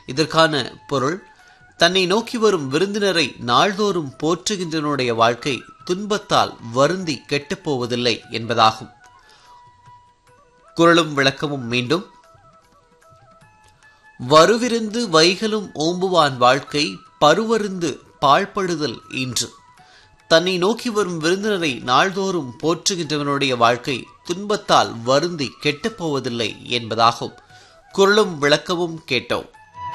இதற்கான பொருள் தன்னை நோக்கி வரும் விருந்தினரை நாள்தோறும் போற்றுகின்றனுடைய வாழ்க்கை துன்பத்தால் வருந்தி கெட்டுப் போவதில்லை என்பதாகும் குரலும் விளக்கமும் மீண்டும் வருவிருந்து வைகலும் ஓம்புவான் வாழ்க்கை பருவருந்து பாழ்படுதல் இன்று தன்னை நோக்கி வரும் விருந்தினரை நாள்தோறும் போற்றுகின்றவனுடைய வாழ்க்கை துன்பத்தால் வருந்தி கெட்டுப் போவதில்லை என்பதாகும் குரலும் விளக்கமும் கேட்டோம்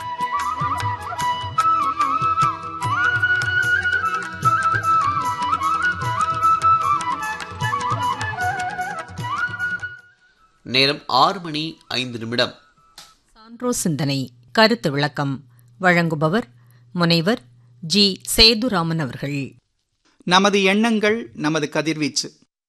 நேரம் ஆறு மணி ஐந்து நிமிடம் சான்றோ சிந்தனை கருத்து விளக்கம் வழங்குபவர் முனைவர் ஜி சேதுராமன் அவர்கள் நமது எண்ணங்கள் நமது கதிர்வீச்சு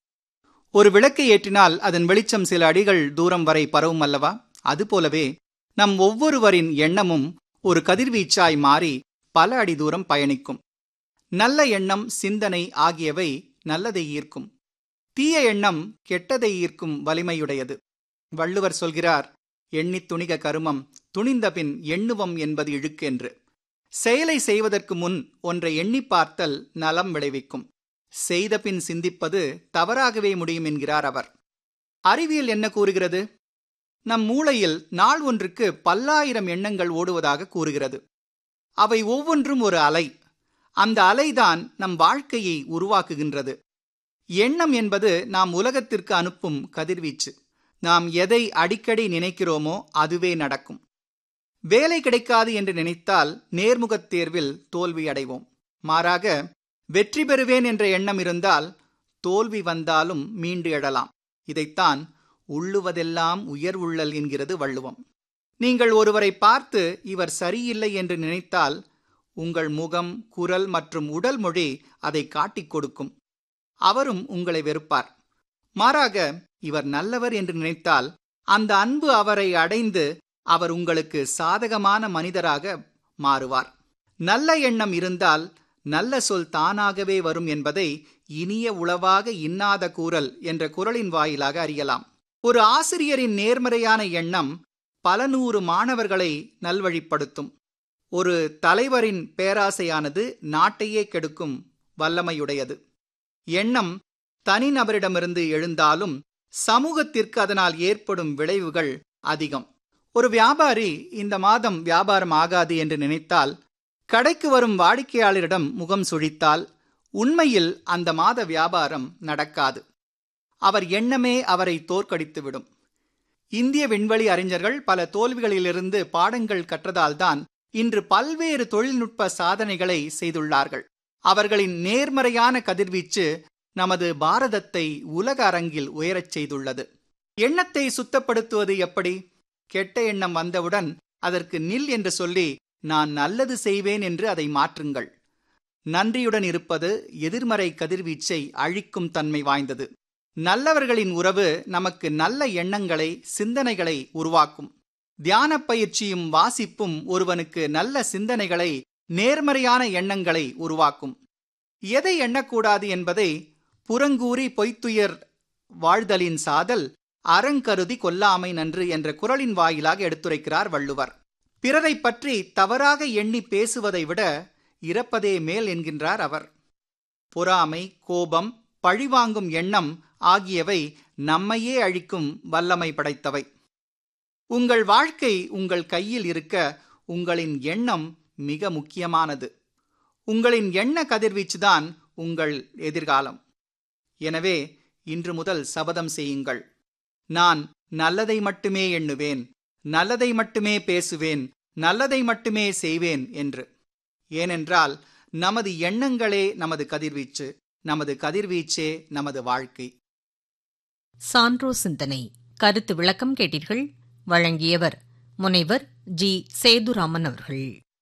ஒரு விளக்கை ஏற்றினால் அதன் வெளிச்சம் சில அடிகள் தூரம் வரை பரவும் அல்லவா அதுபோலவே நம் ஒவ்வொருவரின் எண்ணமும் ஒரு கதிர்வீச்சாய் மாறி பல அடி தூரம் பயணிக்கும் நல்ல எண்ணம் சிந்தனை ஆகியவை நல்லதை ஈர்க்கும் தீய எண்ணம் கெட்டதை ஈர்க்கும் வலிமையுடையது வள்ளுவர் சொல்கிறார் எண்ணித் துணிக கருமம் துணிந்தபின் எண்ணுவம் என்பது இழுக்கு என்று செயலை செய்வதற்கு முன் ஒன்றை எண்ணி பார்த்தல் நலம் விளைவிக்கும் செய்த பின் சிந்திப்பது தவறாகவே முடியும் என்கிறார் அவர் அறிவியல் என்ன கூறுகிறது நம் மூளையில் நாள் ஒன்றுக்கு பல்லாயிரம் எண்ணங்கள் ஓடுவதாக கூறுகிறது அவை ஒவ்வொன்றும் ஒரு அலை அந்த அலைதான் நம் வாழ்க்கையை உருவாக்குகின்றது எண்ணம் என்பது நாம் உலகத்திற்கு அனுப்பும் கதிர்வீச்சு நாம் எதை அடிக்கடி நினைக்கிறோமோ அதுவே நடக்கும் வேலை கிடைக்காது என்று நினைத்தால் நேர்முகத் தேர்வில் தோல்வி அடைவோம் மாறாக வெற்றி பெறுவேன் என்ற எண்ணம் இருந்தால் தோல்வி வந்தாலும் மீண்டு எழலாம் இதைத்தான் உள்ளுவதெல்லாம் உயர் உள்ளல் என்கிறது வள்ளுவம் நீங்கள் ஒருவரை பார்த்து இவர் சரியில்லை என்று நினைத்தால் உங்கள் முகம் குரல் மற்றும் உடல் மொழி அதை காட்டிக் கொடுக்கும் அவரும் உங்களை வெறுப்பார் மாறாக இவர் நல்லவர் என்று நினைத்தால் அந்த அன்பு அவரை அடைந்து அவர் உங்களுக்கு சாதகமான மனிதராக மாறுவார் நல்ல எண்ணம் இருந்தால் நல்ல சொல் தானாகவே வரும் என்பதை இனிய உளவாக இன்னாத கூறல் என்ற குரலின் வாயிலாக அறியலாம் ஒரு ஆசிரியரின் நேர்மறையான எண்ணம் பல நூறு மாணவர்களை நல்வழிப்படுத்தும் ஒரு தலைவரின் பேராசையானது நாட்டையே கெடுக்கும் வல்லமையுடையது எண்ணம் தனிநபரிடமிருந்து எழுந்தாலும் சமூகத்திற்கு அதனால் ஏற்படும் விளைவுகள் அதிகம் ஒரு வியாபாரி இந்த மாதம் வியாபாரம் ஆகாது என்று நினைத்தால் கடைக்கு வரும் வாடிக்கையாளரிடம் முகம் சுழித்தால் உண்மையில் அந்த மாத வியாபாரம் நடக்காது அவர் எண்ணமே அவரை தோற்கடித்துவிடும் இந்திய விண்வெளி அறிஞர்கள் பல தோல்விகளிலிருந்து பாடங்கள் கற்றதால்தான் இன்று பல்வேறு தொழில்நுட்ப சாதனைகளை செய்துள்ளார்கள் அவர்களின் நேர்மறையான கதிர்வீச்சு நமது பாரதத்தை உலக அரங்கில் உயரச் செய்துள்ளது எண்ணத்தை சுத்தப்படுத்துவது எப்படி கெட்ட எண்ணம் வந்தவுடன் அதற்கு நில் என்று சொல்லி நான் நல்லது செய்வேன் என்று அதை மாற்றுங்கள் நன்றியுடன் இருப்பது எதிர்மறை கதிர்வீச்சை அழிக்கும் தன்மை வாய்ந்தது நல்லவர்களின் உறவு நமக்கு நல்ல எண்ணங்களை சிந்தனைகளை உருவாக்கும் தியான பயிற்சியும் வாசிப்பும் ஒருவனுக்கு நல்ல சிந்தனைகளை நேர்மறையான எண்ணங்களை உருவாக்கும் எதை எண்ணக்கூடாது என்பதை புறங்கூறி பொய்த்துயர் வாழ்தலின் சாதல் அறங்கருதி கொல்லாமை நன்று என்ற குரலின் வாயிலாக எடுத்துரைக்கிறார் வள்ளுவர் பிறரை பற்றி தவறாக எண்ணி பேசுவதை விட இறப்பதே மேல் என்கின்றார் அவர் பொறாமை கோபம் பழிவாங்கும் எண்ணம் ஆகியவை நம்மையே அழிக்கும் வல்லமை படைத்தவை உங்கள் வாழ்க்கை உங்கள் கையில் இருக்க உங்களின் எண்ணம் மிக முக்கியமானது உங்களின் எண்ண கதிர்வீச்சுதான் உங்கள் எதிர்காலம் எனவே இன்று முதல் சபதம் செய்யுங்கள் நான் நல்லதை மட்டுமே எண்ணுவேன் நல்லதை மட்டுமே பேசுவேன் நல்லதை மட்டுமே செய்வேன் என்று ஏனென்றால் நமது எண்ணங்களே நமது கதிர்வீச்சு நமது கதிர்வீச்சே நமது வாழ்க்கை சான்றோ சிந்தனை கருத்து விளக்கம் கேட்டீர்கள் வழங்கியவர் முனைவர் ஜி சேதுராமன் அவர்கள்